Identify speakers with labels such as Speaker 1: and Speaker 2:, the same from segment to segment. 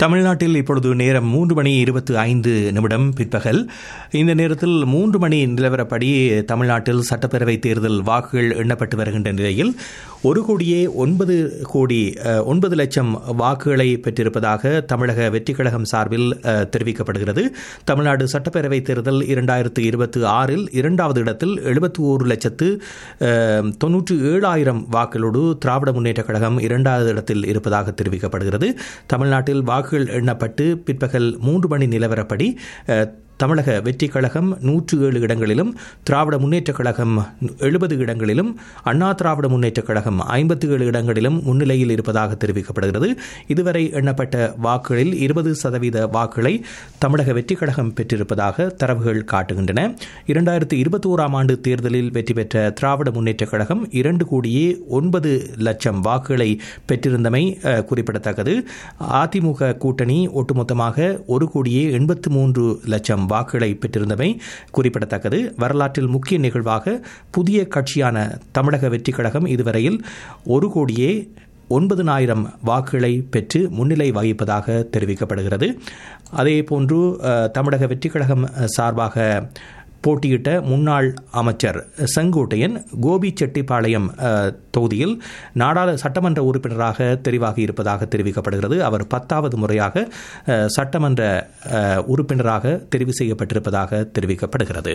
Speaker 1: தமிழ்நாட்டில் இப்பொழுது நேரம் மூன்று மணி இருபத்தி ஐந்து நிமிடம் பிற்பகல் இந்த நேரத்தில் மூன்று மணி நிலவரப்படி தமிழ்நாட்டில் சட்டப்பேரவை தேர்தல் வாக்குகள் எண்ணப்பட்டு வருகின்ற நிலையில் ஒரு கோடியே ஒன்பது கோடி அஹ், ஒன்பது லட்சம் வாக்குகளை பெற்றிருப்பதாக தமிழக வெற்றிக் கழகம் சார்பில் அஹ், தெரிவிக்கப்படுகிறது தமிழ்நாடு சட்டப்பேரவை தேர்தல் இரண்டாயிரத்து இருபத்தி ஆறில் இரண்டாவது இடத்தில் எழுபத்தி ஓரு லட்சத்து அஹ், தொன்னூற்றி ஏழாயிரம் வாக்களோடு திராவிட முன்னேற்றக் கழகம் இரண்டாவது இடத்தில் இருப்பதாக தெரிவிக்கப்படுகிறது தமிழ்நாட்டில் வாக்குகள் எண்ணப்பட்டு பிற்பகல் மூன்று மணி நிலவரப்படி அஹ், தமிழக வெற்றிக் கழகம் நூற்று ஏழு இடங்களிலும் திராவிட முன்னேற்றக் கழகம் எழுபது இடங்களிலும் அண்ணா திராவிட முன்னேற்றக் கழகம் ஐம்பத்தி ஏழு இடங்களிலும் முன்னிலையில் இருப்பதாக தெரிவிக்கப்படுகிறது இதுவரை எண்ணப்பட்ட வாக்குகளில் இருபது சதவீத வாக்குகளை தமிழக வெற்றிக் கழகம் பெற்றிருப்பதாக தரவுகள் காட்டுகின்றன இரண்டாயிரத்தி இருபத்தி ஓராம் ஆண்டு தேர்தலில் வெற்றி பெற்ற திராவிட முன்னேற்றக் கழகம் இரண்டு கோடியே ஒன்பது லட்சம் வாக்குகளை பெற்றிருந்தமை அஹ், குறிப்பிடத்தக்கது அதிமுக கூட்டணி ஒட்டுமொத்தமாக ஒரு கோடியே எண்பத்து மூன்று லட்சம் வாக்குகளை பெற்றிருந்தமை குறிப்பிடத்தக்கது வரலாற்றில் முக்கிய நிகழ்வாக புதிய கட்சியான தமிழக வெற்றிக் கழகம் இதுவரையில் ஒரு கோடியே ஒன்பதனாயிரம் வாக்குகளை பெற்று முன்னிலை வகிப்பதாக தெரிவிக்கப்படுகிறது அதேபோன்று அஹ், தமிழக வெற்றிக் கழகம் அஹ், சார்பாக போட்டியிட்ட முன்னாள் அமைச்சர் செங்கோட்டையன் கோபிச்செட்டிப்பாளையம் அஹ், தொகுதியில் நாடாளு சட்டமன்ற உறுப்பினராக தெரிவாகி இருப்பதாக தெரிவிக்கப்படுகிறது அவர் பத்தாவது முறையாக அஹ், சட்டமன்ற அஹ், உறுப்பினராக தெரிவு செய்யப்பட்டிருப்பதாக தெரிவிக்கப்படுகிறது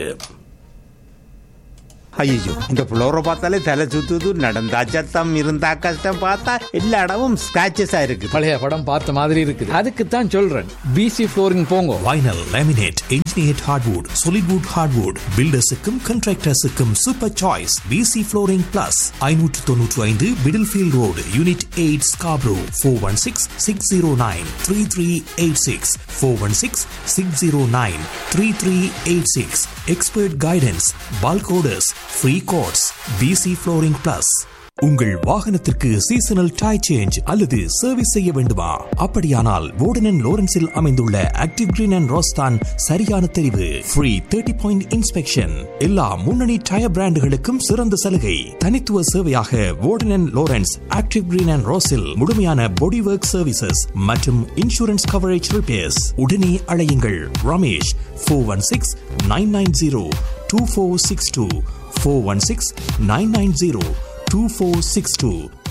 Speaker 2: ஐயோ இந்த புளோரை பார்த்தாலே தலை சுத்துது நடந்தா சத்தம் இருந்தா கஷ்டம் பார்த்தா எல்லா இடமும் ஸ்கிராச்சஸா இருக்கு
Speaker 3: பழைய படம் பார்த்த மாதிரி இருக்குது அதுக்கு தான் சொல்றேன் பிசி ஃப்ளோரிங் போங்க
Speaker 4: vinyl laminate engineered hardwood solid wood hardwood பில்டர்ஸுக்கும் கண்ட்ராக்டர்ஸுக்கும் super choice PC flooring plus ஐநூற்று தொன்னூற்று ஐந்து Middlefield road unit eight Scarborough four one six six zero nine three three eight six four one six six zero nine three three eight six expert guidance bulk orders free course PC flooring plus உங்கள் வாகனத்திற்கு seasonal tyre change அல்லது service செய்ய வேண்டுமா அப்படியானால் வோர்டன் லோரன்ஸில் அமைந்துள்ள active green and ரோஸ்தான் சரியான தெரிவு free thirty point inspection எல்லா முன்னணி டயர் பிராண்டுகளுக்கும் சிறந்த சலுகை தனித்துவ சேவையாக Warden Lawrence active green and ரோஸில் முழுமையான பாடி ஒர்க் சர்வீசஸ் மற்றும் இன்சூரன்ஸ் கவரேஜ் ரிப்பேர்ஸ் உடனே அழையுங்கள் Ramesh four one six nine nine zero two four six two four one six nine nine zero 2462